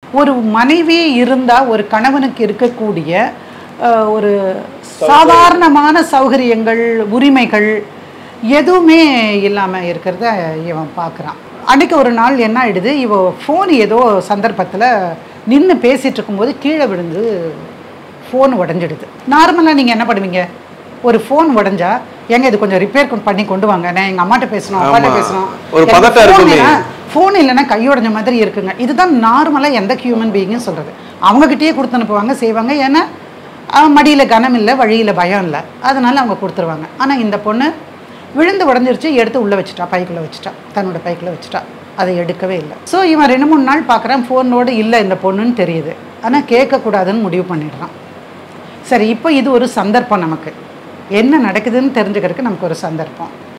ஒரு மனைவி இருந்தால் ஒரு கணவனுக்கு இருக்கக்கூடிய அஹ், ஒரு சாதாரணமான சௌகரியங்கள் உரிமைகள் எதுவுமே இல்லாமல் இருக்கிறத இவன் பார்க்குறான் அன்றைக்கி ஒரு நாள் என்ன ஆயிடுது இவ ஃபோன் ஏதோ சந்தர்ப்பத்தில் நின்று பேசிகிட்டு இருக்கும்போது கீழே விழுந்து ஃபோன் உடஞ்சிடுது நார்மலாக நீங்கள் என்ன பண்ணுவீங்க ஒரு ஃபோன் உடஞ்சா ஏங்க இது கொஞ்சம் ரிப்பேர் பண்ணி கொண்டு வாங்க நான் எங்கள் அம்மாட்ட பேசணும் அப்பாட்ட ஆமா. பேசணும் ஒரு பதட்டம் இருக்குமே. ஃபோன் இல்லைன்னா கையுடைஞ்ச மாதிரி இருக்குங்க இதுதான் நார்மலாக எந்த ஹியூமன் பீயிங்கும் சொல்கிறது அவங்கக்கிட்டேயே கொடுத்து அனுப்புவாங்க செய்வாங்க ஏன்னா மடியில் கனம் இல்லை வழியில் பயம் இல்லை அதனால அவங்க கொடுத்துருவாங்க ஆனால் இந்த பொண்ணு விழுந்து உடஞ்சிருச்சு எடுத்து உள்ளே வச்சுட்டா பைக்குள்ளே வச்சுட்டா தன்னோட பைக்குள்ளே வச்சுட்டா அதை எடுக்கவே இல்லை ஸோ இவன் ரெண்டு மூணு நாள் பார்க்குறான் ஃபோனோடு இல்லை இந்த பொண்ணுன்னு தெரியுது ஆனால் கேட்கக்கூடாதுன்னு முடிவு பண்ணிடுறான் சரி இப்போ இது ஒரு சந்தர்ப்பம் நமக்கு என்ன நடக்குதுன்னு தெரிஞ்சுக்கிறதுக்கு நமக்கு ஒரு சந்தர்ப்பம்